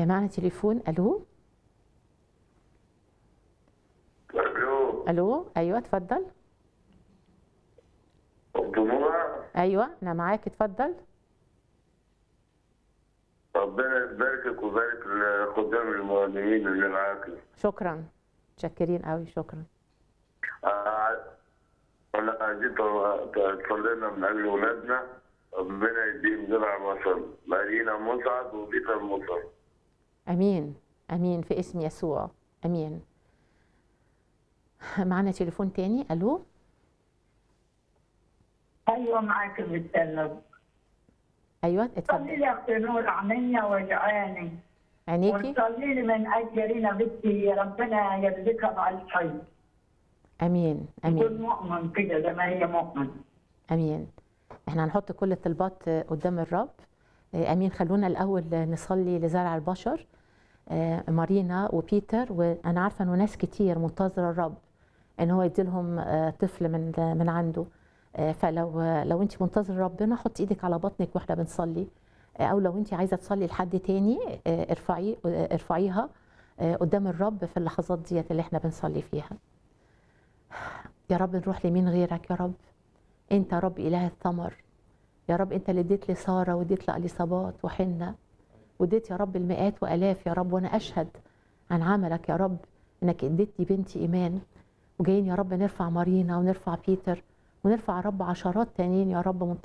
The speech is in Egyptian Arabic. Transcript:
آه، معنا تليفون الو الو الو ايوه اتفضل الدموع ايوه انا معاك اتفضل ربنا يباركك ويبارك لخدام المعلمين اللي معاك شكرا متشكرين قوي شكرا آه، انا عايزين تصلي لنا من اجل ولادنا ربنا يديهم زرع مصر مارينا مسعد وبيتر مصر امين امين في اسم يسوع امين معنا تليفون تاني الو ايوه معاك بتكلم ايوه صلي اتفضل لي يا اختي نور عملنا وجعاني عينيكي وصلي لي من اجلنا بنتي ربنا يرزقها مع الخير امين يكون امين مؤمن كده زي ما هي مؤمن امين احنا هنحط كل الطلبات قدام الرب آه، امين خلونا الاول نصلي لزرع البشر آه، مارينا وبيتر وانا عارفه انه ناس كتير منتظره الرب ان هو يدي لهم طفل من من عنده آه، فلو لو انت منتظر ربنا حط ايدك على بطنك واحنا بنصلي آه، او لو انت عايزه تصلي لحد تاني آه، ارفعي آه، ارفعيها آه، قدام الرب في اللحظات ديت اللي احنا بنصلي فيها يا رب نروح لمين غيرك يا رب انت يا رب اله الثمر يا رب انت اللي اديت لي ساره واديت لاليصابات وحنه واديت يا رب المئات والاف يا رب وانا اشهد عن عملك يا رب انك اديتني بنتي ايمان وجايين يا رب نرفع مارينا ونرفع بيتر ونرفع يا رب عشرات تانيين يا رب